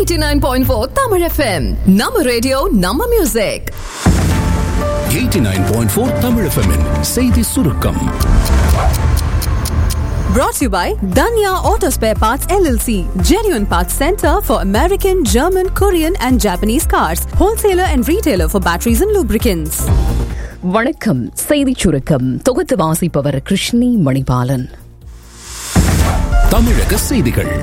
89.4 Tamil FM. நம்ம radio நம்ம music 89.4 Tamil FM -இன் செய்தி சுருக்கம் Brought to you by Danya Auto Spare Parts LLC, genuine parts center for American, German, Korean, and Japanese cars, wholesaler and retailer for batteries and lubricants. வணக்கம் செய்திச் சுருக்கம் தொகுத்து வாசிப்பவர் கிருஷ்ணி மணிபாலன் தமிழக செய்திகள்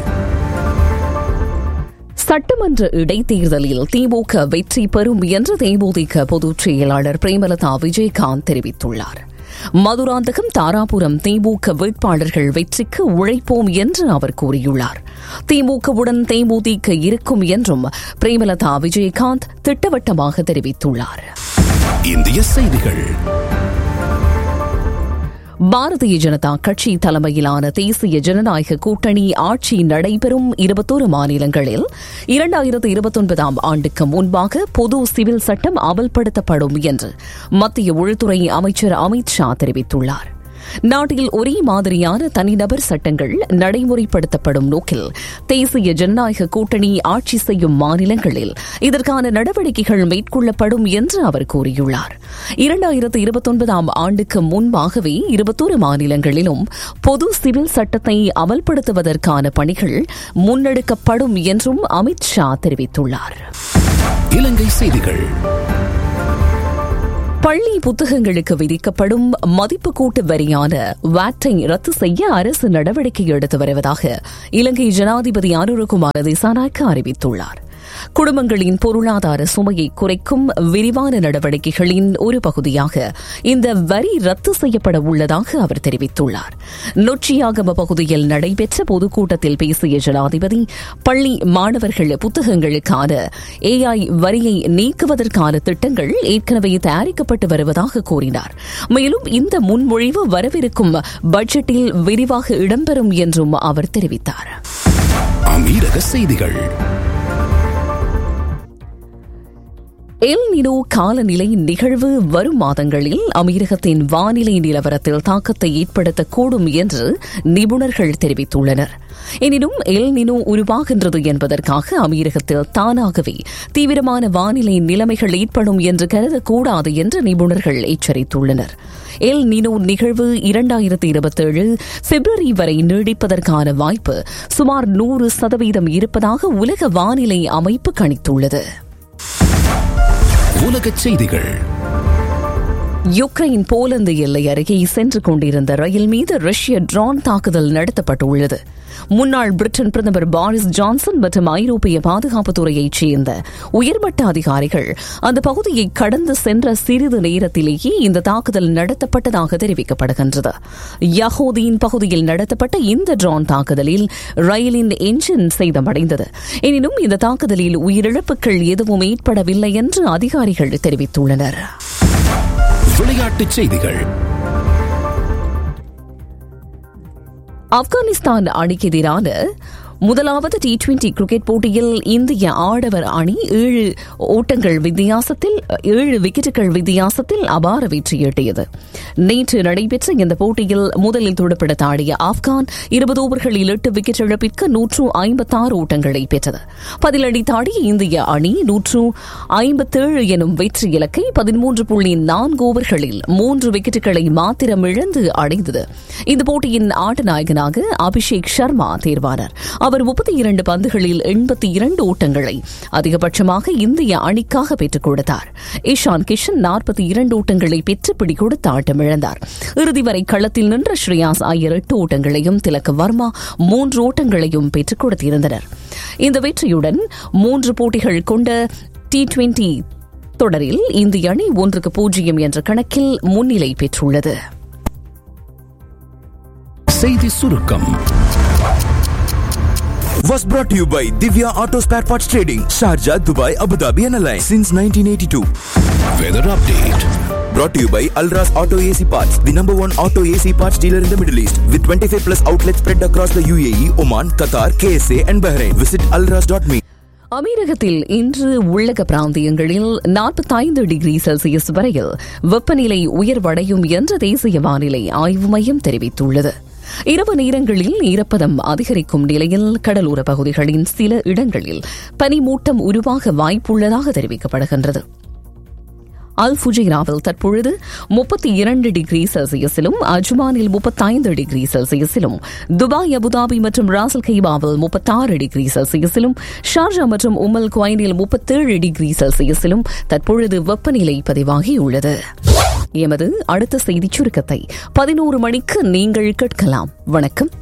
சட்டமன்ற இடைத்தேர்தலில் திமுக வெற்றி பெறும் என்று தேமுதிக பொதுச் செயலாளர் பிரேமலதா விஜயகாந்த் தெரிவித்துள்ளார் மதுராந்தகம் தாராபுரம் திமுக வேட்பாளர்கள் வெற்றிக்கு உழைப்போம் என்று அவர் கூறியுள்ளார் திமுகவுடன் தேமுதிக இருக்கும் என்றும் பிரேமலதா விஜயகாந்த் திட்டவட்டமாக தெரிவித்துள்ளார் இந்திய செய்திகள் பாரதிய ஜனதா கட்சி தலைமையிலான தேசிய ஜனநாயக கூட்டணி ஆட்சி நடைபெறும் இருபத்தோரு மாநிலங்களில் இரண்டாயிரத்து இருபத்தொன்பதாம் ஆண்டுக்கு முன்பாக பொது சிவில் சட்டம் அமல்படுத்தப்படும் என்று மத்திய உள்துறை அமைச்சர் அமித் ஷா தெரிவித்துள்ளார் நாட்டில் ஒரே மாதிரியான தனிநபர் சட்டங்கள் நடைமுறைப்படுத்தப்படும் நோக்கில் தேசிய ஜனநாயக கூட்டணி ஆட்சி செய்யும் மாநிலங்களில் இதற்கான நடவடிக்கைகள் மேற்கொள்ளப்படும் என்று அவர் கூறியுள்ளார் இரண்டாயிரத்து இருபத்தொன்பதாம் ஆண்டுக்கு முன்பாகவே இருபத்தோரு மாநிலங்களிலும் பொது சிவில் சட்டத்தை அமல்படுத்துவதற்கான பணிகள் முன்னெடுக்கப்படும் என்றும் அமித் ஷா தெரிவித்துள்ளார் இலங்கை செய்திகள் பள்ளி புத்தகங்களுக்கு விதிக்கப்படும் மதிப்பு கூட்டு வரியான வாட்டை ரத்து செய்ய அரசு நடவடிக்கை எடுத்து வருவதாக இலங்கை ஜனாதிபதி அனுரகுமார திசாநாயக்க அறிவித்துள்ளார் குடும்பங்களின் பொருளாதார சுமையை குறைக்கும் விரிவான நடவடிக்கைகளின் ஒரு பகுதியாக இந்த வரி ரத்து செய்யப்பட உள்ளதாக அவர் தெரிவித்துள்ளார் நொச்சியாகம பகுதியில் நடைபெற்ற பொதுக்கூட்டத்தில் பேசிய ஜனாதிபதி பள்ளி மாணவர்கள் புத்தகங்களுக்கான ஏஐ வரியை நீக்குவதற்கான திட்டங்கள் ஏற்கனவே தயாரிக்கப்பட்டு வருவதாக கூறினார் மேலும் இந்த முன்மொழிவு வரவிருக்கும் பட்ஜெட்டில் விரிவாக இடம்பெறும் என்றும் அவர் தெரிவித்தார் அமீரக செய்திகள் எல் நினோ காலநிலை நிகழ்வு வரும் மாதங்களில் அமீரகத்தின் வானிலை நிலவரத்தில் தாக்கத்தை ஏற்படுத்தக்கூடும் என்று நிபுணர்கள் தெரிவித்துள்ளனர் எனினும் எல் நினோ உருவாகின்றது என்பதற்காக அமீரகத்தில் தானாகவே தீவிரமான வானிலை நிலைமைகள் ஏற்படும் என்று கருதக்கூடாது என்று நிபுணர்கள் எச்சரித்துள்ளனர் எல் நினோ நிகழ்வு இரண்டாயிரத்தி இருபத்தேழு பிப்ரவரி வரை நீடிப்பதற்கான வாய்ப்பு சுமார் நூறு சதவீதம் இருப்பதாக உலக வானிலை அமைப்பு கணித்துள்ளது உலகச் செய்திகள் யுக்ரைன் போலந்து எல்லை அருகே சென்று கொண்டிருந்த ரயில் மீது ரஷ்ய ட்ரோன் தாக்குதல் நடத்தப்பட்டுள்ளது முன்னாள் பிரிட்டன் பிரதமர் பாரிஸ் ஜான்சன் மற்றும் ஐரோப்பிய பாதுகாப்புத்துறையைச் சேர்ந்த உயர்மட்ட அதிகாரிகள் அந்த பகுதியை கடந்து சென்ற சிறிது நேரத்திலேயே இந்த தாக்குதல் நடத்தப்பட்டதாக தெரிவிக்கப்படுகின்றது யஹோதீன் பகுதியில் நடத்தப்பட்ட இந்த ட்ரோன் தாக்குதலில் ரயிலின் என்ஜின் சேதமடைந்தது எனினும் இந்த தாக்குதலில் உயிரிழப்புகள் எதுவும் ஏற்படவில்லை என்று அதிகாரிகள் தெரிவித்துள்ளனர் விளையாட்டுச் செய்திகள் ஆப்கானிஸ்தான் அணிக்கு எதிரான முதலாவது டி டுவெண்டி கிரிக்கெட் போட்டியில் இந்திய ஆடவர் அணி ஏழு ஓட்டங்கள் வித்தியாசத்தில் ஏழு விக்கெட்டுகள் வித்தியாசத்தில் அபார வெற்றி ஈட்டியது நேற்று நடைபெற்ற இந்த போட்டியில் முதலில் துடுப்படுத்த ஆடிய ஆப்கான் இருபது ஓவர்களில் எட்டு விக்கெட் இழப்பிற்கு நூற்று ஐம்பத்தாறு ஓட்டங்களை பெற்றது பதிலடி தாடிய இந்திய அணி நூற்று ஐம்பத்தேழு எனும் வெற்றி இலக்கை பதிமூன்று புள்ளி நான்கு ஓவர்களில் மூன்று விக்கெட்டுகளை மாத்திரம் இழந்து அடைந்தது இந்த போட்டியின் ஆட்ட நாயகனாக அபிஷேக் சர்மா தேர்வானார் அவர் முப்பத்தி இரண்டு பந்துகளில் எண்பத்தி இரண்டு ஓட்டங்களை அதிகபட்சமாக இந்திய அணிக்காக பெற்றுக் கொடுத்தார் இஷான் கிஷன் நாற்பத்தி இரண்டு ஓட்டங்களை பெற்று பிடி கொடுத்து ஆட்டமிழந்தார் இறுதி வரை களத்தில் நின்ற ஸ்ரேயாஸ் ஐயர் எட்டு ஓட்டங்களையும் திலக் வர்மா மூன்று ஓட்டங்களையும் பெற்றுக் கொடுத்திருந்தனர் இந்த வெற்றியுடன் மூன்று போட்டிகள் கொண்ட டி டுவெண்டி தொடரில் இந்திய அணி ஒன்றுக்கு பூஜ்ஜியம் என்ற கணக்கில் முன்னிலை பெற்றுள்ளது செய்தி சுருக்கம் was brought to you by Divya Auto Spare Parts Trading, Sharjah, Dubai, Abu Dhabi and Alliance since 1982. Weather update Brought to you by Alras Auto AC Parts, the number one auto AC parts dealer in the Middle East, with 25 plus outlets spread across the UAE, Oman, Qatar, KSA and Bahrain. Visit alras.me. அமீரகத்தில் இன்று உள்ளக பிராந்தியங்களில் நாற்பத்தைந்து degree Celsius வரையில் வெப்பநிலை உயர்வடையும் என்று தேசிய வானிலை ஆய்வு மையம் தெரிவித்துள்ளது இரவு நேரங்களில் ஈரப்பதம் அதிகரிக்கும் நிலையில் கடலோர பகுதிகளின் சில இடங்களில் பனிமூட்டம் உருவாக வாய்ப்புள்ளதாக தெரிவிக்கப்படுகின்றது அல் ஃபுஜைராவில் தற்பொழுது முப்பத்தி இரண்டு டிகிரி செல்சியஸிலும் அஜ்மானில் முப்பத்தைந்து டிகிரி செல்சியஸிலும் துபாய் அபுதாபி மற்றும் ராசல் கைபாவில் முப்பத்தாறு டிகிரி செல்சியஸிலும் ஷார்ஜா மற்றும் உமல் குவைனில் முப்பத்தேழு டிகிரி செல்சியஸிலும் தற்பொழுது வெப்பநிலை பதிவாகியுள்ளது எமது அடுத்த செய்திச் சுருக்கத்தை பதினோரு மணிக்கு நீங்கள் கேட்கலாம் வணக்கம்